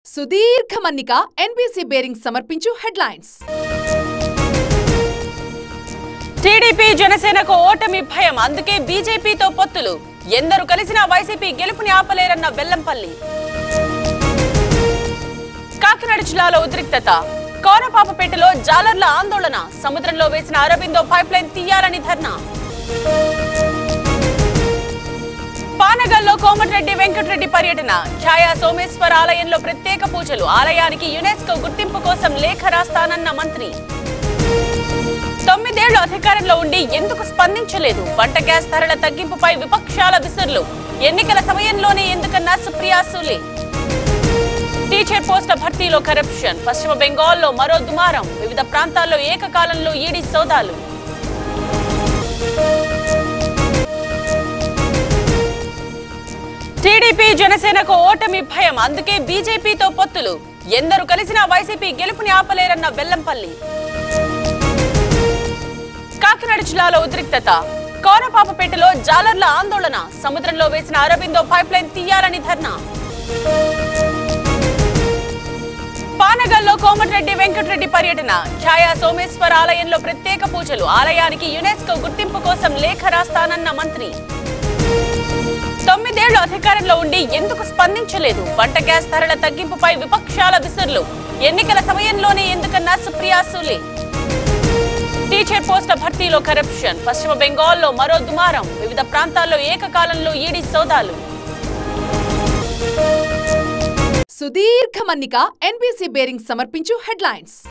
సుదీర్ఘ మన్నిక NBC bearing సమర్పించు హెడ్లైన్స్ టీడీపీ జనసేనకు ఓటమి భయం అందుకే బీజేపీతో పొత్తులు ఎందరు కలిసినా వైసీపీ గెలుపుని ఆపలేరన్న బెల్లంపల్లి కాకినాడ జిల్లాలో ఉద్రిక్తత కోనపాపపేటలో జాలర్ల ఆందోళన సముద్రంలో వేసిన అరబిందో పైప్ లైన్ తీయాలని ధర్నా పానగల్లో కోమటిరెడ్డి వెంకటరెడ్డి పర్యటన ఛాయా సోమేశ్వర ఆలయంలో ప్రత్యేక పూజలు ఆలయానికి యునెస్కో గుర్తింపు కోసం లేఖ రాస్తానన్న మంత్రి తొమ్మిదేళ్లు అధికారంలో ఉండి ఎందుకు స్పందించలేదు వంట గ్యాస్ ధరల తగ్గింపుపై విపక్షాల విసురులు ఎన్నికల సమయంలోనే ఎందుకన్నా సుప్రియా సూలే టీచర్ పోస్టుల భర్తీలో కరప్షన్ పశ్చిమ బెంగాల్లో మరో దుమారం వివిధ ప్రాంతాల్లో ఏకకాలంలో ఈడీ సోదాలు టీడీపీ జనసేనకు ఓటమి భయం అందుకే బీజేపీతో పొత్తులు ఎందరు కలిసినా వైసీపీ గెలుపుని ఆపలేరన్న బెల్లంపల్లి కాకినాడ జిల్లాలో ఉద్రిక్తత కోనపాపపేటలో జాలర్ల ఆందోళన సముద్రంలో వేసిన అరబిందో పైప్ లైన్ తీయాలని ధర్నా పానగల్లో కోమటిరెడ్డి వెంకటరెడ్డి పర్యటన ఛాయా సోమేశ్వర ఆలయంలో ప్రత్యేక పూజలు ఆలయానికి యునెస్కో గుర్తింపు కోసం లేఖ రాస్తానన్న మంత్రి తొమ్మిదేళ్లు అధికారంలో ఉండి ఎందుకు స్పందించలేదు వంట గ్యాస్ ధరల తగ్గింపుపై విపక్షాల విసురులు ఎన్నికల సమయంలోనే ఎందుకన్నా సుప్రియా సూలే టీచర్ పోస్టుల భర్తీలో కరప్షన్ పశ్చిమ బెంగాల్లో మరో దుమారం వివిధ ప్రాంతాల్లో ఏకకాలంలో ఈడీ సోదాలు సుదీర్ఘ మన్నిక ఎన్బీసీ బేరింగ్ సమర్పించు హెడ్లైన్స్